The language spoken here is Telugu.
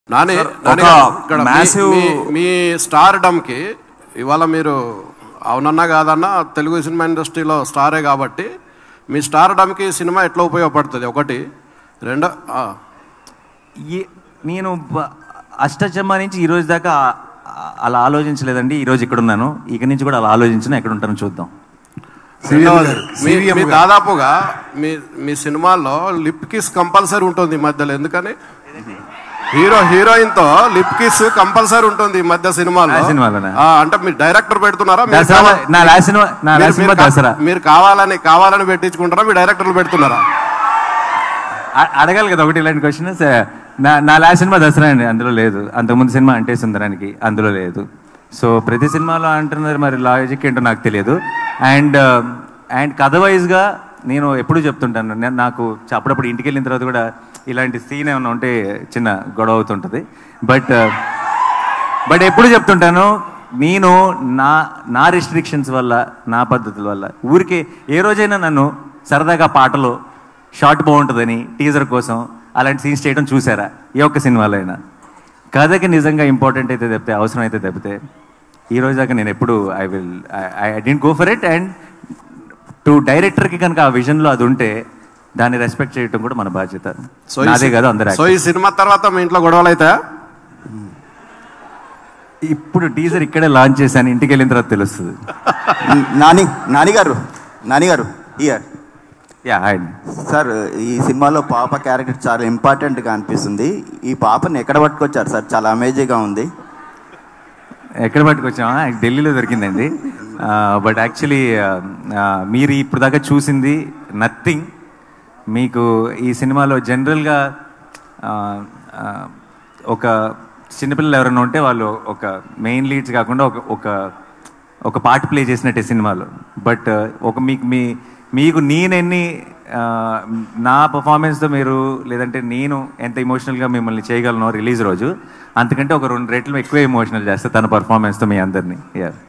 నాని సార్, నాని ఒక గారు, ఇక్కడ మీ- massive- మీ- మీ స్టార్ కి ఇవాళ మీరు అవునన్నా కాదన్నా తెలుగు సినిమా ఇండస్ట్రీలో స్టారే కాబట్టి మీ స్టార్ కి సినిమా ఎట్లా ఉపయోగపడుతుంది ఒకటి రెండో ఆ, ఈ- నేను బ- అష్టచమ్మ నుంచి ఈ రోజు దాకా ఆ- ఆ- అలా ఆలోచించలేదండి ఈ రోజు ఇక్కడ ఉన్నాను ఇక నుంచి కూడా అలా ఆలోచించిన ఎక్కడ ఉంటానో చూద్దాం రెండవది, మీ మీ దాదాపుగా మీ మీ సినిమాల్లో లిప్ కిస్ కంపల్సరీ ఉంటుంది ఈ మధ్యలో ఎందుకని హీరో హీరోయిన్ తో లిప్ కిస్ కంపల్సరీ ఉంటుంది ఈ మధ్య సినిమాలో ఆ సినిమాలోనా? ఆ, అంటే మీరు డైరెక్టర్ పెడుతున్నారా మీరు దసరా కావా- నా లాస్ట్ సినిమా నా మీరు- లాస్ట్ సినిమా మీరు కా- దసరా మీరు కావాలని కావాలని పెట్టించుకుంటారా మీ డైరెక్టర్లు పెడుతున్నారా అ- అడగాలి కదా ఒకటి ఇలాంటి క్వశ్చన్ నా నా లాస్ట్ సినిమా దసరా అండి అందులో లేదు అంతకుముందు సినిమా అంటే సుందరానికి అందులో లేదు సో ప్రతి సినిమాలో అంటున్నారు మరి లాజిక్ ఏంటో నాకు తెలియదు అండ్ అండ్ కథ వైజ్గా నేను ఎప్పుడూ చెప్తుంటాను నేను నాకు అప్పుడప్పుడు ఇంటికి వెళ్ళిన తర్వాత కూడా ఇలాంటి సీన్ ఏమైనా ఉంటే చిన్న గొడవ అవుతుంటుంది బట్ బట్ ఎప్పుడు చెప్తుంటాను నేను నా నా రెస్ట్రిక్షన్స్ వల్ల నా పద్ధతుల వల్ల ఊరికే ఏ రోజైనా నన్ను సరదాగా పాటలో షార్ట్ బాగుంటుందని టీజర్ కోసం అలాంటి సీన్స్ చేయడం చూసారా ఏ ఒక్క సినిమాలో అయినా కథకి నిజంగా ఇంపార్టెంట్ అయితే తప్పితే అవసరం అయితే తప్పితే ఈ రోజు దాకా నేను ఎప్పుడు I will I didn't go for it and to డైరెక్టర్కి కనుక ఆ విజన్లో అది ఉంటే దాన్ని రెస్పెక్ట్ చేయడం కూడా మన బాధ్యత సో ఈ నాదే సి- కాదు అందరూ సో ఈ సినిమా తర్వాత మీ ఇంట్లో గొడవలు అవుతాయా ఇప్పుడు టీజర్ ఇక్కడే లాంచ్ చేశాను ఇంటికి వెళ్ళిన తర్వాత తెలుస్తుంది నాని నాని గారు నాని గారు ఇయర్ యా హాయ్ సార్ ఈ సినిమాలో పాప క్యారెక్టర్ చాలా ఇంపార్టెంట్గా అనిపిస్తుంది ఈ పాపని ఎక్కడ పట్టుకొచ్చారు సార్ చాలా అమేజింగ్గా ఉంది ఎక్కడ పట్టుకొచ్చామా ఢిల్లీలో దొరికిందండి బట్ యాక్చువల్లీ మీరు ఇప్పుడు దాకా చూసింది నథింగ్ మీకు ఈ సినిమాలో జనరల్గా ఒక చిన్నపిల్లలు ఎవరైనా ఉంటే వాళ్ళు ఒక మెయిన్ లీడ్స్ కాకుండా ఒక ఒక ఒక పార్ట్ ప్లే చేసినట్టే సినిమాలో బట్ ఒక మీకు మీ మీకు నేనెన్ని ఆ, నా పర్ఫార్మెన్స్తో మీరు లేదంటే నేను ఎంత ఎమోషనల్గా మిమ్మల్ని చేయగలను రిలీజ్ రోజు అంతకంటే ఒక రెండు రేట్లు ఎక్కువ ఎమోషనల్ చేస్తే తన పర్ఫార్మెన్స్తో మీ అందరినీ యా